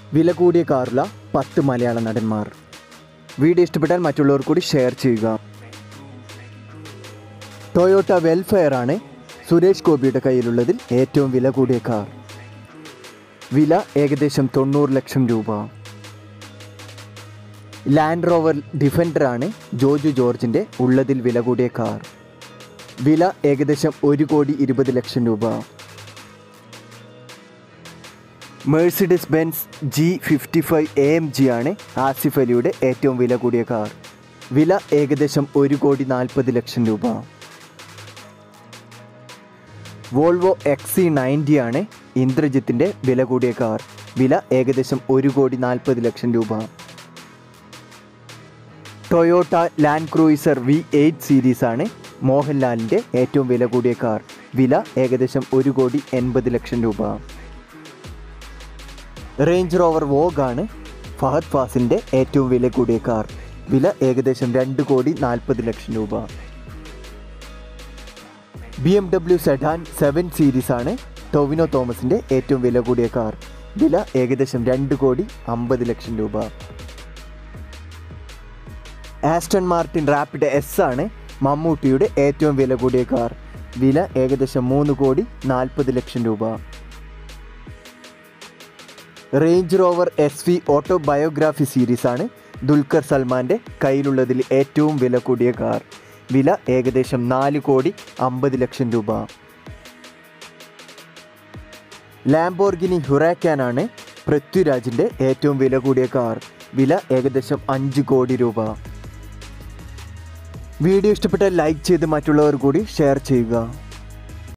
വില കൂടിയ കാറുള്ള പത്ത് മലയാള നടന്മാർ വീഡിയോ ഇഷ്ടപ്പെട്ടാൽ മറ്റുള്ളവർ കൂടി ഷെയർ ചെയ്യുക ടൊയോട്ട വെൽഫെയർ ആണ് സുരേഷ് ഗോപിയുടെ കയ്യിലുള്ളതിൽ ഏറ്റവും വില കൂടിയ കാർ വില ഏകദേശം തൊണ്ണൂറ് ലക്ഷം രൂപ ലാൻഡ് റോവർ ഡിഫൻഡർ ആണ് ജോജു ജോർജിൻ്റെ ഉള്ളതിൽ വില കൂടിയ കാർ വില ഏകദേശം ഒരു കോടി ഇരുപത് ലക്ഷം രൂപ Mercedes Benz G fifty five A M G ആണ് ആസിഫ് അലിയുടെ ഏറ്റവും വില കൂടിയ കാർ വില ഏകദേശം ഒരു കോടി നാൽപ്പത് ലക്ഷം രൂപ വോൾവോ എക്സ് സി നയൻറ്റി ആണ് ഇന്ദ്രജിത്തിൻ്റെ വില കൂടിയ കാർ വില ഏകദേശം ഒരു കോടി നാൽപ്പത് ലക്ഷം രൂപ Toyota Land Cruiser V eight series ആണ് മോഹൻലാലിൻ്റെ ഏറ്റവും വില കൂടിയ കാർ വില ഏകദേശം ഒരു കോടി എൺപത് ലക്ഷം രൂപ റേഞ്ച് റോവർ വോഗ് ആണ് ഫഹദ് ഫാസിലിൻ്റെ ഏറ്റവും വില കൂടിയ കാർ വില ഏകദേശം രണ്ട് കോടി നാൽപ്പത് ലക്ഷം രൂപ B M W sedan seven series ആണ് ടൊവിനോ തോമസിൻ്റെ ഏറ്റവും വില കൂടിയ കാർ വില ഏകദേശം രണ്ട് കോടി അമ്പത് ലക്ഷം രൂപ ആസ്റ്റൺ മാർട്ടിൻ റാപ്പിഡ് എസ് ആണ് മമ്മൂട്ടിയുടെ ഏറ്റവും വില കൂടിയ കാർ വില ഏകദേശം മൂന്ന് കോടി നാൽപ്പത് ലക്ഷം രൂപ Range Rover S V autobiography series ആണ് ദുൽഖർ സൽമാൻ്റെ കയ്യിലുള്ളതിൽ ഏറ്റവും വില കൂടിയ കാർ വില ഏകദേശം നാല് കോടി അമ്പത് ലക്ഷം രൂപ ലാംബോർഗിനി ഹുറാക്കാൻ ആണ് പൃഥ്വിരാജിൻ്റെ ഏറ്റവും വില കൂടിയ കാർ വില ഏകദേശം അഞ്ച് കോടി രൂപ വീഡിയോ ഇഷ്ടപ്പെട്ടാൽ ലൈക്ക് ചെയ്ത് മറ്റുള്ളവർ കൂടി ഷെയർ ചെയ്യുക